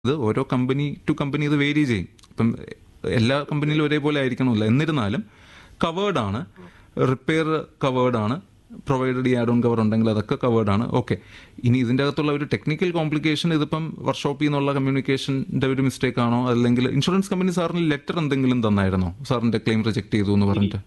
ഇത് ഓരോ company to company ഇത് വേരി ചെയ്യും ഇപ്പം എല്ലാ കമ്പനിയിലും ഒരേപോലെ ആയിരിക്കണമല്ല എന്നിരുന്നാലും കവേർഡ് ആണ് റിപ്പയർ കവേർഡ് ആണ് പ്രൊവൈഡഡ് ഈ ആഡ് ഓൺ കവർ ഉണ്ടെങ്കിൽ അതൊക്കെ കവേർഡ് ആണ് ഓക്കെ ഇനി ഇതിൻ്റെ അകത്തുള്ള ഒരു ടെക്നിക്കൽ കോംപ്ലിക്കേഷൻ ഇതിപ്പം വർക്ക്ഷോപ്പിൽ നിന്നുള്ള കമ്മ്യൂണിക്കേഷൻ്റെ ഒരു മിസ്റ്റേക്ക് ആണോ അല്ലെങ്കിൽ ഇൻഷുറൻസ് കമ്പനി സാറിന് ലെറ്റർ എന്തെങ്കിലും തന്നായിരുന്നോ സാറിന്റെ ക്ലെയിം റിജക്ട് ചെയ്തു എന്ന് പറഞ്ഞിട്ട്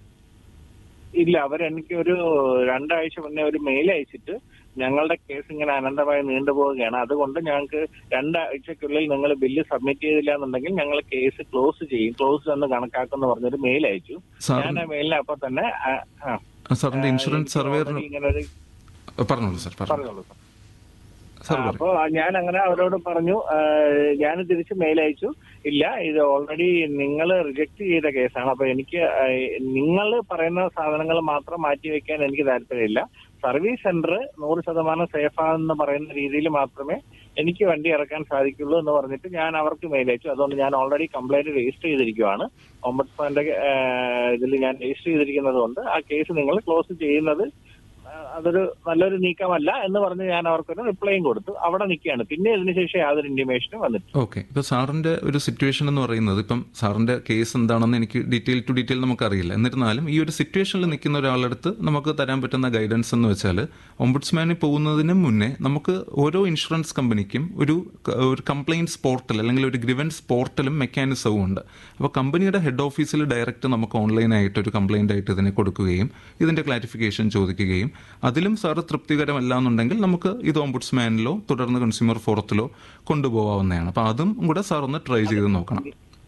ഇല്ല അവരെനിക്ക് ഒരു രണ്ടാഴ്ച മുന്നേ ഒരു മെയിൽ അയച്ചിട്ട് ഞങ്ങളുടെ കേസ് ഇങ്ങനെ അനന്തമായി നീണ്ടുപോവുകയാണ് അതുകൊണ്ട് ഞങ്ങൾക്ക് രണ്ടാഴ്ചക്കുള്ളിൽ നിങ്ങൾ ബില്ല് സബ്മിറ്റ് ചെയ്തില്ല എന്നുണ്ടെങ്കിൽ ഞങ്ങൾ കേസ് ക്ലോസ് ചെയ്യും ക്ലോസ് എന്ന് കണക്കാക്കുമെന്ന് പറഞ്ഞൊരു മെയിൽ അയച്ചു സാർ ഞാൻ ആ മെയിലിന് അപ്പൊ തന്നെ ആ, ആ, സാറിന്റെ ഇൻഷുറൻസ് എനിക്ക് സർവേയർ already ഇങ്ങനെ ഒരു പറഞ്ഞോളൂ സാർ പറഞ്ഞു പറഞ്ഞോളൂ സർ. സാർ ആ, പറയൂ അപ്പൊ ഞാൻ അങ്ങനെ അവരോട് പറഞ്ഞു ഞാൻ തിരിച്ച് മെയിൽ അയച്ചു ഇല്ല ഇത് ഓൾറെഡി നിങ്ങൾ റിജക്ട് ചെയ്ത കേസാണ് അപ്പൊ എനിക്ക് നിങ്ങൾ പറയുന്ന സാധനങ്ങൾ മാത്രം മാറ്റി വെക്കാൻ എനിക്ക് താല്പര്യമില്ല സർവീസ് സെന്റർ നൂറ് ശതമാനം സേഫാണെന്ന് പറയുന്ന രീതിയിൽ മാത്രമേ എനിക്ക് വണ്ടി ഇറക്കാൻ സാധിക്കുള്ളൂ എന്ന് പറഞ്ഞിട്ട് ഞാൻ അവർക്ക് മെയിൽ അയച്ചു അതുകൊണ്ട് ഞാൻ ഓൾറെഡി കംപ്ലൈന്റ് രജിസ്റ്റർ ചെയ്തിരിക്കുവാണ് ഓംബഡ്സ്മാന്റെ ഇതിൽ ഞാൻ രജിസ്റ്റർ ചെയ്തിരിക്കുന്നത് കൊണ്ട് ആ കേസ് നിങ്ങൾ ക്ലോസ് ചെയ്യുന്നത് ആ, അതൊരു നല്ലൊരു നീക്കമല്ല എന്ന് പറഞ്ഞ് ഞാൻ അവർക്കൊരു റിപ്ലൈയും കൊടുത്തു അവിടെ നിൽക്കുകയാണ് പിന്നെ ഇതിനുശേഷം യാതൊരു ഇന്റിമേഷനും വന്നിട്ടില്ല ഓക്കെ ഇപ്പൊ സാറിന്റെ ഒരു സിറ്റുവേഷൻ എന്ന് പറയുന്നത് ഇപ്പം സാറിന്റെ കേസ് എന്താണെന്ന് എനിക്ക് ഡീറ്റെയിൽ ടു ഡീറ്റെയിൽ നമുക്കറിയില്ല എന്നിരുന്നാലും ഈ ഒരു സിറ്റുവേഷനിൽ നിൽക്കുന്ന ഒരാളടുത്ത് നമുക്ക് തരാൻ പറ്റുന്ന ഗൈഡൻസ് എന്ന് വെച്ചാൽ ഒംബുഡ്സ്മാനിൽ പോകുന്നതിന് മുന്നേ നമുക്ക് ഓരോ ഇൻഷുറൻസ് കമ്പനിക്കും ഒരു ക- ഒരു കംപ്ലയിൻസ് പോർട്ടൽ അല്ലെങ്കിൽ ഒരു ഗ്രിവൻസ് പോർട്ടലും മെക്കാനിസവും ഉണ്ട് അപ്പോൾ കമ്പനിയുടെ ഹെഡ് ഓഫീസിൽ ഡയറക്റ്റ് നമുക്ക് ഓൺലൈനായിട്ട് ഒരു കംപ്ലയിൻ്റ് ആയിട്ട് ഇതിനെ കൊടുക്കുകയും ഇതിന്റെ ക്ലാരിഫിക്കേഷൻ ചോദിക്കുകയും അതിലും സാറ് തൃപ്തികരമല്ല എന്നുണ്ടെങ്കിൽ നമുക്ക് ഇത് ഓംബുഡ്സ്മാനിലോ തുടർന്ന് കൺസ്യൂമർ ഫോറത്തിലോ കൊണ്ടുപോകാവുന്നതാണ് അപ്പോൾ അതും കൂടെ സാർ ഒന്ന് ട്രൈ ചെയ്ത് നോക്കണം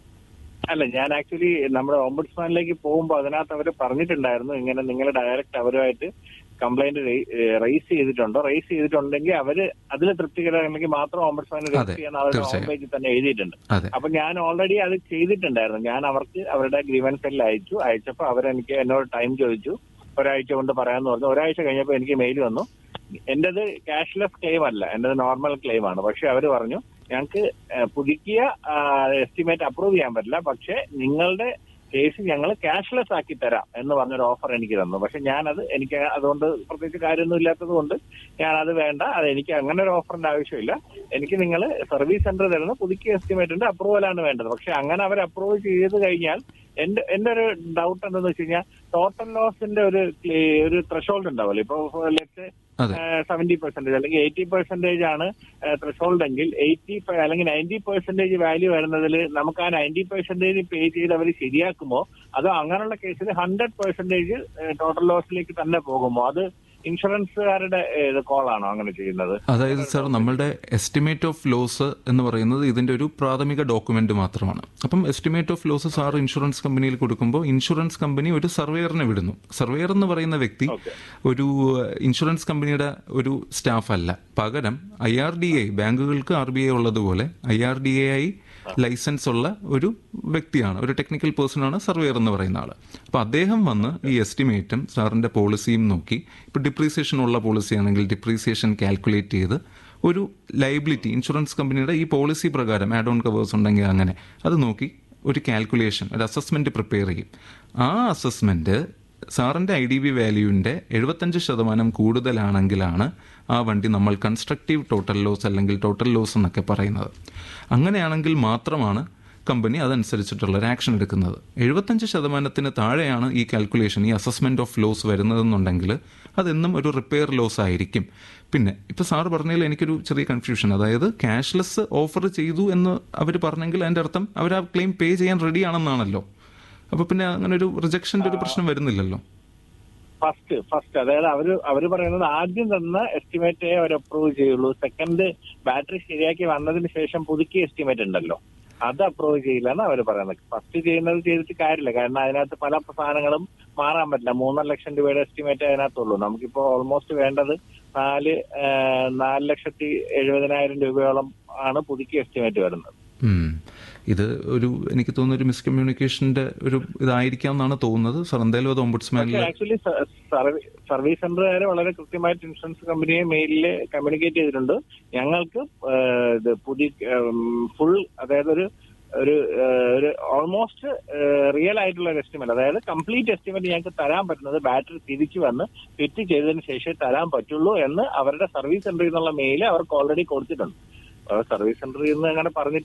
അല്ല ഞാൻ ആക്ച്വലി നമ്മുടെ ഓംബുഡ്സ്മാനിലേക്ക് പോകുമ്പോൾ അതിനകത്ത് അവർ പറഞ്ഞിട്ടുണ്ടായിരുന്നു ഇങ്ങനെ നിങ്ങൾ ഡയറക്റ്റ് അവരുമായിട്ട് കംപ്ലൈന്റ് റൈസ് ചെയ്തിട്ടുണ്ടോ റൈസ് ചെയ്തിട്ടുണ്ടെങ്കിൽ അവര് അതിൽ തൃപ്തികരമാണെങ്കിൽ മാത്രം ഓംബുഡ്സ്മാൻ അതെ, രജിസ്റ്റർ ചെയ്യാൻ അവരുടെ ഹോം തീർച്ചയായും. പേജിൽ തന്നെ എഴുതിയിട്ടുണ്ട് അതെ അപ്പൊ ഞാൻ ഓൾറെഡി അത് ചെയ്തിട്ടുണ്ടായിരുന്നു ഞാൻ അവർക്ക് അവരുടെ ഗ്രീവൻസ് എല്ലാം അയച്ചു അയച്ചപ്പോൾ അവരെനിക്ക് എന്നോട് ടൈം ചോദിച്ചു ഒരാഴ്ച കൊണ്ട് പറയാന്ന് പറഞ്ഞു ഒരാഴ്ച കഴിഞ്ഞപ്പോൾ എനിക്ക് മെയിൽ വന്നു എന്റേത് ക്യാഷ്ലെസ് ക്ലെയിം അല്ല എന്റേത് നോർമൽ ക്ലെയിം ആണ് പക്ഷെ അവർ പറഞ്ഞു ഞങ്ങൾക്ക് ഏഹ്, പുതുക്കിയ എസ്റ്റിമേറ്റ് അപ്രൂവ് ചെയ്യാൻ പറ്റില്ല പക്ഷെ നിങ്ങളുടെ കേസ് ഞങ്ങൾ ക്യാഷ്ലെസ് ആക്കി തരാം എന്ന് പറഞ്ഞൊരു ഓഫർ എനിക്ക് തന്നു പക്ഷെ ഞാനത് എനിക്ക് അതുകൊണ്ട് പ്രത്യേകിച്ച് കാര്യമൊന്നും ഇല്ലാത്തത് കൊണ്ട് ഞാനത് വേണ്ട അത് എനിക്ക് അങ്ങനെ ഒരു ഓഫറിന്റെ ആവശ്യമില്ല എനിക്ക് നിങ്ങൾ സർവീസ് സെന്റർ തരുന്ന പുതുക്കിയ എസ്റ്റിമേറ്റിന്റെ അപ്രൂവലാണ് വേണ്ടത് പക്ഷെ അങ്ങനെ അവർ അപ്രൂവ് ചെയ്ത് കഴിഞ്ഞാൽ എന്റെ എന്റെ ഒരു ഡൗട്ട് എന്താണെന്ന് വെച്ച് കഴിഞ്ഞാൽ ടോട്ടൽ ലോസിന്റെ ഒരു ക്ലേ- ഒരു ത്രഷോൾഡ് ഉണ്ടാവുമല്ലോ ഇപ്പൊ ലെറ്റ് അതെ സെവന്റി പെർസെന്റേജ് അല്ലെങ്കിൽ എയ്റ്റി പെർസെന്റേജ് ആണ് ത്രഷോൾഡ് എങ്കിൽ എയ്റ്റി അല്ലെങ്കിൽ നയൻറ്റി പെർസെന്റേജ് വാല്യൂ വരുന്നതിൽ നമുക്ക് ആ നയൻറ്റി പെർസെന്റേജ് പേ ചെയ്ത് അവർ ശരിയാക്കുമോ അതോ അങ്ങനെയുള്ള കേസിൽ ഹൺഡ്രഡ് പെർസെന്റേജ് ടോട്ടൽ ലോസിലേക്ക് തന്നെ പോകുമോ അത് ഇൻഷുറൻസുകാരുടെ കോളാണോ അങ്ങനെ ചെയ്യുന്നത് അതായത് സാർ നമ്മളുടെ എസ്റ്റിമേറ്റ് ഓഫ് ലോസ് എന്ന് പറയുന്നത് ഇതിന്റെ ഒരു പ്രാഥമിക ഡോക്യുമെന്റ് മാത്രമാണ് അപ്പം estimate of loss sir insurance കമ്പനിയിൽ കൊടുക്കുമ്പോൾ ഇൻഷുറൻസ് കമ്പനി ഒരു സർവേയറിനെ വിടുന്നു സർവേയർ എന്ന് പറയുന്ന വ്യക്തി ഓക്കെ ഒരു ഇൻഷുറൻസ് കമ്പനിയുടെ ഒരു സ്റ്റാഫ് അല്ല പകരം ഐ ആർ ഡി ഐ ബാങ്കുകൾക്ക് ആർ ബി ഐ ഉള്ളതുപോലെ ഐ ആർ ഡി എ ആയി ലൈസൻസ് ഉള്ള ഒരു വ്യക്തിയാണ് ഒരു ടെക്നിക്കൽ പേഴ്സൺ ആണ് സർവേയർ എന്ന് പറയുന്ന ആള് അപ്പൊ അദ്ദേഹം വന്ന് ഈ എസ്റ്റിമേറ്റും സാറിന്റെ പോളിസിയും നോക്കി ഇപ്പൊ ഡിപ്രീസിയേഷൻ ഉള്ള പോളിസി ആണെങ്കിൽ ഡിപ്രീസിയേഷൻ കാൽക്കുലേറ്റ് ചെയ്ത് ഒരു ലൈബിലിറ്റി ഇൻഷുറൻസ് കമ്പനിയുടെ ഈ പോളിസി പ്രകാരം ആഡ് ഓൺ കവേഴ്സ് ഉണ്ടെങ്കിൽ അങ്ങനെ അത് നോക്കി ഒരു കാൽക്കുലേഷൻ ഒരു അസസ്മെന്റ് പ്രിപ്പയർ ചെയ്യും ആ അസസ്മെന്റ് സാറിന്റെ ഐ ഡി ബി വാല്യൂവിന്റെ എഴുപത്തഞ്ച് ശതമാനം കൂടുതലാണെങ്കിലാണ് ആ വണ്ടി നമ്മൾ കൺസ്ട്രക്റ്റീവ് ടോട്ടൽ ലോസ് അല്ലെങ്കിൽ ടോട്ടൽ ലോസ് എന്നൊക്കെ പറയുന്നത് അങ്ങനെയാണെങ്കിൽ മാത്രമാണ് കമ്പനി അതനുസരിച്ചിട്ടുള്ള ഒരു ആക്ഷൻ എടുക്കുന്നത് എഴുപത്തഞ്ച് ശതമാനത്തിന് താഴെയാണ് ഈ കാൽക്കുലേഷൻ ഈ അസസ്മെന്റ് ഓഫ് ലോസ് വരുന്നതെന്നുണ്ടെങ്കിൽ അതെന്നും ഒരു റിപ്പയർ ലോസ് ആയിരിക്കും പിന്നെ ഇപ്പൊ സാറ് പറഞ്ഞതിൽ എനിക്കൊരു ചെറിയ കൺഫ്യൂഷൻ അതായത് ക്യാഷ്ലെസ് ഓഫർ ചെയ്തു എന്ന് അവർ പറഞ്ഞെങ്കിൽ അതിന്റെ അർത്ഥം അവർ ആ ക്ലെയിം പേ ചെയ്യാൻ റെഡി ആണെന്നാണല്ലോ അപ്പൊ പിന്നെ അങ്ങനെ ഒരു റിജക്ഷന്റെ ഒരു പ്രശ്നം വരുന്നില്ലല്ലോ ഫസ്റ്റ് ഫസ്റ്റ് അതായത് അവര് അവര് പറയുന്നത് ആദ്യം തന്ന എസ്റ്റിമേറ്റേ അവർ അപ്രൂവ് ചെയ്യുള്ളൂ സെക്കൻഡ് ബാറ്ററി ശരിയാക്കി വന്നതിന് ശേഷം പുതുക്കിയ എസ്റ്റിമേറ്റ് ഉണ്ടല്ലോ അത് അപ്രൂവ് ചെയ്യില്ല എന്ന് അവർ പറയുന്നത് ഫസ്റ്റ് ചെയ്യുന്നത് ചെയ്തിട്ട് കാര്യമില്ല കാരണം അതിനകത്ത് പല സാധനങ്ങളും മാറാൻ പറ്റില്ല മൂന്നര ലക്ഷം രൂപയുടെ എസ്റ്റിമേറ്റ് അതിനകത്തുള്ളൂ നമുക്കിപ്പോ ഓൾമോസ്റ്റ് വേണ്ടത് നാല് ആ, നാല് ലക്ഷത്തി എഴുപതിനായിരം രൂപയോളം ആണ് പുതുക്കിയ എസ്റ്റിമേറ്റ് വരുന്നത് ഉം. ഇത് ഒരു എനിക്ക് തോന്നുന്ന ഒരു മിസ്കമ്മ്യൂണിക്കേഷന്റെ ഒരു ഇതായിരിക്കാം എന്നാണ് തോന്നുന്നത് സാർ എന്തായാലും അത് ഓംബുഡ്സ്മാനിൽ ആക്ച്വലി സർവീസ് സെന്ററുകാർ വളരെ കൃത്യമായിട്ട് ഇൻഷുറൻസ് കമ്പനിയെ മെയിലിൽ കമ്മ്യൂണിക്കേറ്റ് ചെയ്തിട്ടുണ്ട് ഞങ്ങൾക്ക് ഏഹ്, ഇത് പുതിയ ഫുൾ അതായത് ഒരു ഒരു ഏഹ്, ഒരു ഓൾമോസ്റ്റ് റിയൽ ആയിട്ടുള്ള ഒരു എസ്റ്റിമേറ്റ് അതായത് കംപ്ലീറ്റ് എസ്റ്റിമേറ്റ് ഞങ്ങൾക്ക് തരാൻ പറ്റുന്നത് ബാറ്ററി തിരിച്ചു വന്ന് ഫിറ്റ് ചെയ്തതിന് ശേഷമേ തരാൻ പറ്റുള്ളൂ എന്ന് അവരുടെ സർവീസ് സെന്ററിൽ നിന്നുള്ള മെയിൽ അവർക്ക് ഓൾറെഡി കൊടുത്തിട്ടുണ്ട് സർവീസ് സെന്ററിൽ നിന്ന് അങ്ങനെ പറഞ്ഞിട്ട്